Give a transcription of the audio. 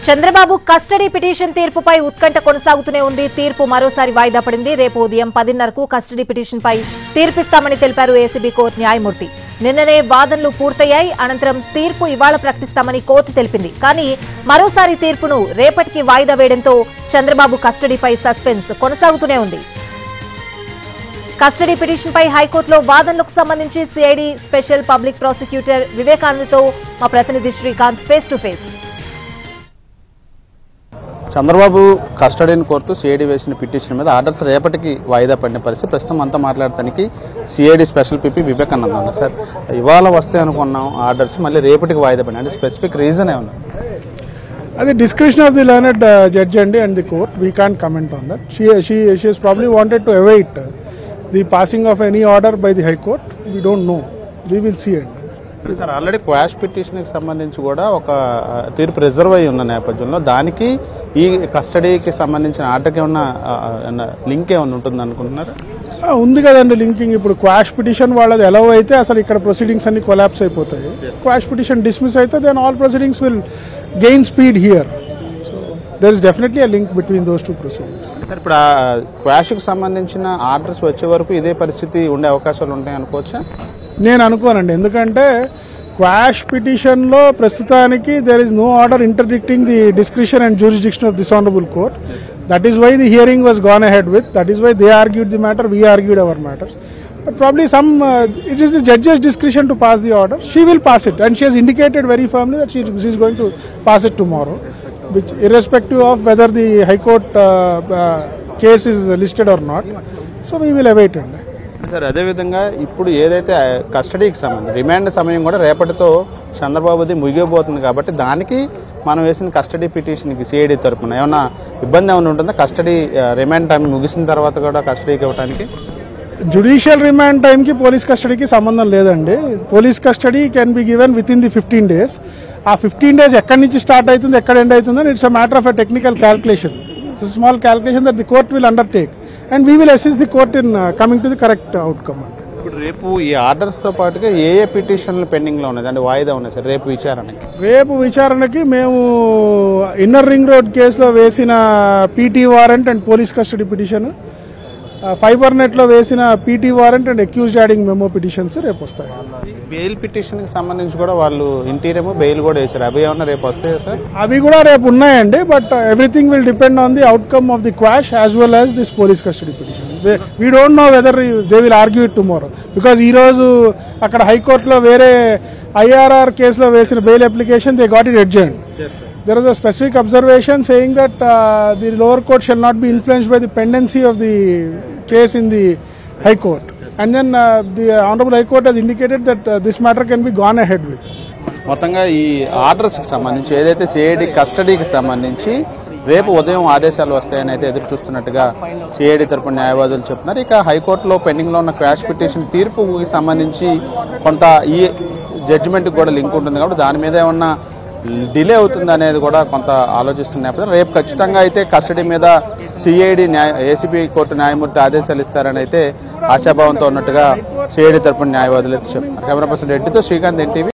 Chandrababu custody petition తీర్పుపై ఉత్కంఠ కొనసాగుతూనే ఉంది తీర్పు మరోసారి వాయిదా పడింది రేపు ఉదయం పదిన్నరకు కస్టడీ పిటిషన్పై తీర్పిస్తామని తెలిపారు ఏసీబీ కోర్టు న్యాయమూర్తి నిన్ననే వాదనలు పూర్తయ్యాయి అనంతరం తీర్పు ఇవాళ ప్రకటిస్తామని కోర్టు తెలిపింది కానీ మరోసారి తీర్పును రేపటికి వాయిదా వేయడంతో చంద్రబాబు కస్టడీపై సస్పెన్స్ కొనసాగుతూనే ఉంది కస్టడీ పిటిషన్పై హైకోర్టులో వాదనలకు సంబంధించి సిఐడి స్పెషల్ పబ్లిక్ ప్రాసిక్యూటర్ వివేకానందతో మా ప్రతినిధి Srikanth face to face Chandrababu కస్టడీని కోరుతూ సిఐడి వేసిన పిటిషన్ మీద ఆర్డర్స్ రేపటికి వాయిదా పడిన పరిస్థితి ప్రస్తుతం అంతా మాట్లాడటానికి సిఐడి స్పెషల్ పిపి వివేకానంద ఉన్నారు సార్ ఇవాళ వస్తే అనుకున్నాం ఆర్డర్స్ మళ్ళీ రేపటికి వాయిదా పడిన అంటే స్పెసిఫిక్ రీజన్ ఏమన్నా అది description of the learned judge అండి and the court we can't comment on that she she she is probably wanted to await the passing of any order by the high court we don't know we will see అండి sir already quash పిటిషన్కి సంబంధించి కూడా ఒక ఆ, తీర్పు reserve అయి ఉన్న నేపథ్యంలో దానికి ఈ కస్టడీకి సంబంధించిన ఆర్డర్కి ఏమన్నా లింక్ ఏమన్నా ఉంటుంది అనుకుంటున్నారు ఆ, ఉంది కదండి లింకింగ్ ఇప్పుడు క్వాష్ పిటిషన్ వాళ్ళది ఎలా అయితే అసలు ఇక్కడ ప్రొసీడింగ్స్ అన్ని కొలాప్స్ అయిపోతాయి క్వాష్ పిటిషన్ డిస్మిస్ అయితే then all proceedings will gain speed here so there is definitely a link between those two proceedings sir ఇప్పుడు ఆ క్వాష్కి సంబంధించిన ఆర్డర్స్ వచ్చే వరకు ఇదే పరిస్థితి ఉండే అవకాశాలు ఉంటాయి అనుకోవచ్చా నేను అనుకోనండి ఎందుకంటే క్వాష్ పిటిషన్ లో ప్రస్తుతానికి there is no order interdicting the discretion and jurisdiction of this honourable court that is why the hearing was gone ahead with that is why they argued the matter we argued our matters but probably some it is the judge's discretion to pass the order she will pass it and she has indicated very firmly that she is going to pass it tomorrow which irrespective of whether the high court uh, uh, case is listed or not so we will await it sir అదేవిధంగా ఇప్పుడు ఏదైతే కస్టడీకి సంబంధించి remand సమయం కూడా రేపటితో చంద్రబాబుది ముగియబోతుంది కాబట్టి దానికి మనం వేసిన కస్టడీ పిటిషన్కి సిఐడి తరపున ఏమన్నా ఇబ్బంది ఏమైనా ఉంటుందా కస్టడీ రిమాండ్ టైం ముగిసిన తర్వాత కూడా కస్టడీకి ఇవ్వడానికి జుడిషియల్ రిమాండ్ టైంకి పోలీస్ కస్టడీకి సంబంధం లేదండి police custody can be given within the fifteen days ఆ ఫిఫ్టీన్ డేస్ ఎక్కడి నుంచి స్టార్ట్ అవుతుంది ఎక్కడ ఎండ్ అవుతుంది it's a matter of a technical calculation it's small calculation that the court will undertake and we will assist the court in coming to the correct outcome అండి ఇప్పుడు రేపు ఈ orders తో పాటుగా ఏ ఏ పిటిషన్లు పెండింగ్ లో ఉన్నాయి అంటే వాయిదా ఉన్నాయి సార్ రేపు విచారణకి రేపు విచారణకి మేము ఇన్నర్ రింగ్ రోడ్ కేసులో వేసిన PT warrant and police custody petition fibre net లో వేసిన PT warrant and accused adding memo petitions రేపు వస్తాయి బెయిల్ పిటిషన్ కి సంబంధించి కూడా వాళ్ళు ఇంటీరియర్ బెయిల్ కూడా వేశారు అవి ఏమన్నా రేపు వస్తాయా సార్ అవి కూడా రేపు ఉన్నాయండి but everything will depend on the outcome of the quash as well as this police custody petition we don't know whether they will argue it tomorrow because ఈ రోజు అక్కడ హైకోర్టులో వేరే ఐఆర్ఆర్ కేసులో వేసిన bail application they got it adjourned there is a specific observation saying that uh, the lower court shall not be influenced by the pendency of the case in the high court. And then uh, the honorable high court has indicated that uh, this matter can be gone ahead with. మొత్తంగా ఈ orders కి సంబంధించి ఏదైతే CID కస్టడీకి సంబంధించి రేపు ఉదయం ఆదేశాలు వస్తాయని అయితే ఎదురు చూస్తున్నట్టుగా సిఐడి తరపున న్యాయవాదులు చెప్తున్నారు ఇక హైకోర్టులో పెండింగ్ లో ఉన్న క్వాష్ పిటిషన్ తీర్పుకి సంబంధించి కొంత ఈ జడ్జిమెంట్ కూడా లింక్ ఉంటుంది కాబట్టి దాని మీద ఏమన్నా డిలే అవుతుంది అనేది కూడా కొంత ఆలోచిస్తున్న నేపథ్యంలో రేపు ఖచ్చితంగా అయితే కస్టడీ మీద సిఐడి న్యాయ ఏసీబీ కోర్టు న్యాయమూర్తి ఆదేశాలు ఇస్తారని అయితే ఆశాభావంతో ఉన్నట్టుగా సిఐడి తరపున న్యాయవాదులు అయితే చెప్తున్నారు కెమెరా పర్సన్ రెడ్డితో శ్రీకాంత్ ఎన్టీవీ